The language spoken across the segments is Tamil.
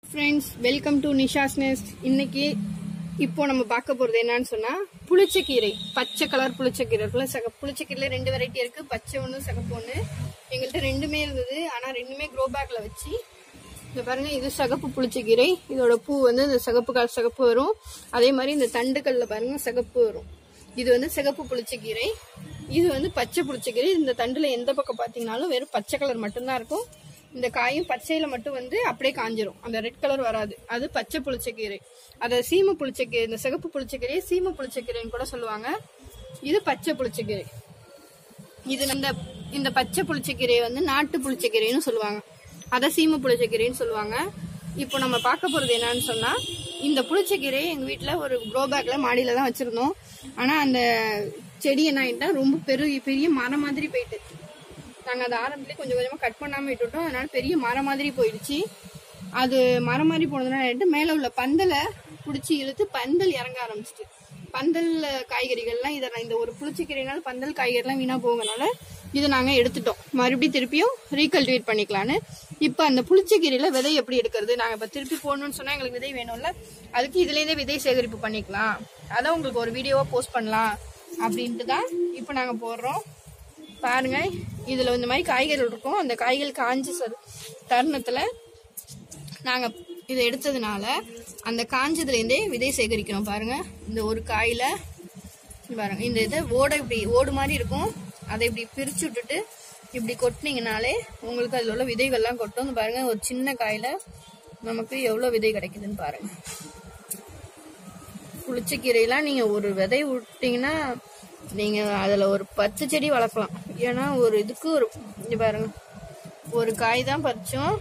friends welcome to Nisha's nest இன்னைக்கு இப்போ நம்ம பார்க்க போறது என்னன்னு சொன்னா புளிச்சக்கீரை பச்சை கலர் புளிச்சக்கீரை இருக்குல்ல சக புளிச்சக்கீரையில ரெண்டு வெரைட்டி இருக்கு பச்சை ஒன்று சிகப்பு ஒன்று எங்கள்கிட்ட ரெண்டுமே இருந்தது ஆனா ரெண்டுமே க்ரோ பேக்ல வச்சு இந்த பாருங்க இது சகப்பு புளிச்சக்கீரை இதோட பூ வந்து இந்த சிகப்பு கலர் சிகப்பு வரும் அதே மாதிரி இந்த தண்டுக்கல்ல பாருங்க சிகப்பு வரும் இது வந்து சிகப்பு புளிச்சக்கீரை இது வந்து பச்சை புளிச்சக்கீரை இந்த தண்டுல எந்த பக்கம் பாத்தீங்கன்னாலும் வெறும் பச்சை கலர் மட்டும்தான் இருக்கும் இந்த காயும் பச்சையில மட்டும் வந்து அப்படியே காஞ்சிரும் அந்த ரெட் கலர் வராது அது பச்சை புளிச்சக்கீரை அதை சீம புளிச்சக்கீரை இந்த சிகப்பு புளிச்சக்கீரையை சீம புளிச்சக்கீரைன்னு கூட சொல்லுவாங்க இது பச்சை புளிச்சக்கீரை இது இந்த இந்த பச்சை புளிச்சக்கீரையை வந்து நாட்டு புளிச்சக்கீரைன்னு சொல்லுவாங்க அதை சீம புளிச்சக்கீரைன்னு சொல்லுவாங்க இப்போ நம்ம பார்க்க போறது என்னன்னு சொன்னா இந்த புளிச்சக்கீரை எங்க வீட்ல ஒரு க்ரோ பேக்ல மாடியில தான் வச்சிருந்தோம் ஆனா அந்த செடி என்ன ஆயிட்டா ரொம்ப பெரிய பெரிய மரம் மாதிரி போயிட்டு நாங்க அதை ஆரம்பத்திலே கொஞ்சம் கொஞ்சமா கட் பண்ணாம விட்டுட்டோம் அதனால பெரிய மரம் மாதிரி போயிடுச்சு அது மரம் மாதிரி போனதுனால ஆயிட்டு மேல உள்ள பந்தலை புடிச்சு இழுத்து பந்தல் இறங்க ஆரம்பிச்சிட்டு பந்தல் காய்கறிகள்லாம் இதை நான் இந்த ஒரு புளிச்சக்கீரைனால பந்தல் காய்கறிலாம் வீணா போகனால இதை நாங்க எடுத்துட்டோம் மறுபடியும் திருப்பியும் ரீகல்டிவேட் பண்ணிக்கலான்னு இப்ப அந்த புளிச்சக்கீரையில விதை எப்படி எடுக்கிறது நாங்க இப்ப திருப்பி போடணும்னு சொன்னா எங்களுக்கு விதை வேணும்ல அதுக்கு இதுல இருந்தே விதை சேகரிப்பு பண்ணிக்கலாம் அதான் உங்களுக்கு ஒரு வீடியோவா போஸ்ட் பண்ணலாம் அப்படின்ட்டு தான் இப்ப நாங்க போடுறோம் பாருங்க இதுல இந்த மாதிரி காய்கறிகள் இருக்கும் அந்த காய்கள் காஞ்ச சரு- தருணத்துல நாங்க இதை எடுத்ததுனால அந்த காஞ்சதுல இருந்தே விதை சேகரிக்கிறோம் பாருங்க இந்த ஒரு காயில இங்க பாருங்க இந்த இதை ஓட இப்படி ஓடு மாதிரி இருக்கும் அதை இப்படி பிரிச்சு விட்டுட்டு இப்படி கொட்டினீங்கனாலே உங்களுக்கு அதுல உள்ள விதைகள்லாம் கொட்டும் இந்த பாருங்க ஒரு சின்ன காயில நமக்கு எவ்வளவு விதை கிடைக்குதுன்னு பாருங்க புளிச்சக்கீரையெல்லாம் நீங்க ஒரு விதை விட்டீங்கன்னா நீங்க அதுல ஒரு பத்து செடி வளர்க்கலாம் ஏன்னா ஒரு இதுக்கு ஒரு இங்க பாருங்க ஒரு காய் தான் பறிச்சோம்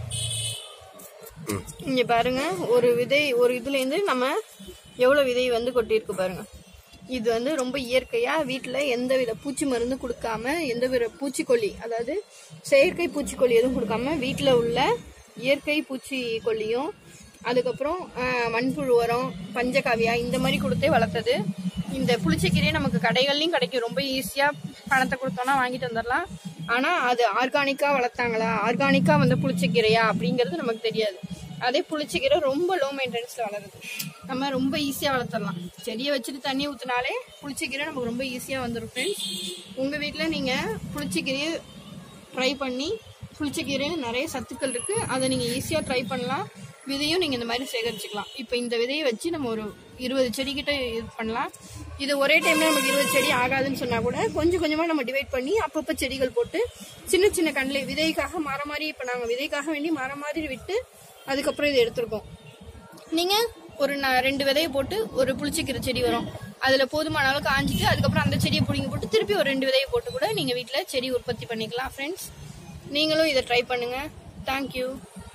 இங்க பாருங்க ஒரு விதை ஒரு இதுல இருந்து நம்ம எவ்வளவு விதை வந்து கொட்டியிருக்கு பாருங்க இது வந்து ரொம்ப இயற்கையா வீட்டுல எந்த வித பூச்சி மருந்து கொடுக்காம எந்த வித பூச்சிக்கொல்லி அதாவது செயற்கை பூச்சிக்கொல்லி எதுவும் கொடுக்காம வீட்டுல உள்ள இயற்கை பூச்சிக்கொல்லியும் அதுக்கப்புறம் ஆஹ், மண்புழு உரம் பஞ்சகாவியா இந்த மாதிரி கொடுத்தே வளர்த்தது இந்த புளிச்சக்கீரையே நமக்கு கடைகள்லயும் கிடைக்கும் ரொம்ப ஈஸியா பணத்தை கொடுத்தோம்னா வாங்கிட்டு வந்துடலாம் ஆனா அது ஆர்கானிக்கா வளர்த்தாங்களா ஆர்கானிக்கா வந்த புளிச்சக்கீரையா அப்படிங்கிறது நமக்கு தெரியாது அதே புளிச்சக்கீரை ரொம்ப லோ மெயின்டெனன்ஸ்ல வளருது நம்ம ரொம்ப ஈஸியா வளர்த்துடலாம் செடியை வச்சுட்டு தண்ணி ஊத்தினாலே புளிச்சக்கீரை நமக்கு ரொம்ப ஈஸியா வந்துடும் ஃப்ரெண்ட்ஸ் உங்க வீட்ல நீங்க புளிச்சக்கீரையை ட்ரை பண்ணி புளிச்சக்கீரை நிறைய சத்துக்கள் இருக்கு அதை நீங்க ஈஸியா ட்ரை பண்ணலாம் விதையும் நீங்க இந்த மாதிரி சேகரிச்சுக்கலாம் இப்போ இந்த விதையை வச்சு நம்ம ஒரு இருபது செடி கிட்ட இது பண்ணலாம் இது ஒரே டைம்ல நமக்கு இருபது செடி ஆகாதுன்னு சொன்னா கூட கொஞ்சம் கொஞ்சமா நம்ம டிவைட் பண்ணி அப்பப்ப செடிகள் போட்டு சின்ன சின்ன கண்ணில் விதைக்காக மரம் மாதிரி இப்போ நாங்கள் விதைக்காக வேண்டி மரம் மாதிரி விட்டு அதுக்கப்புறம் இதை எடுத்திருக்கோம் நீங்க ஒரு ந- ரெண்டு விதையை போட்டு ஒரு புளிச்சக்கீரை செடி வரும் அதுல போதுமான அளவுக்கு ஆஞ்சிட்டு அதுக்கப்புறம் அந்த செடியை பிடிங்கி போட்டு திருப்பி ஒரு ரெண்டு விதையை போட்டு கூட நீங்க வீட்ல செடி உற்பத்தி பண்ணிக்கலாம் ஃப்ரெண்ட்ஸ் நீங்களும் இதை ட்ரை பண்ணுங்க தேங்க்யூ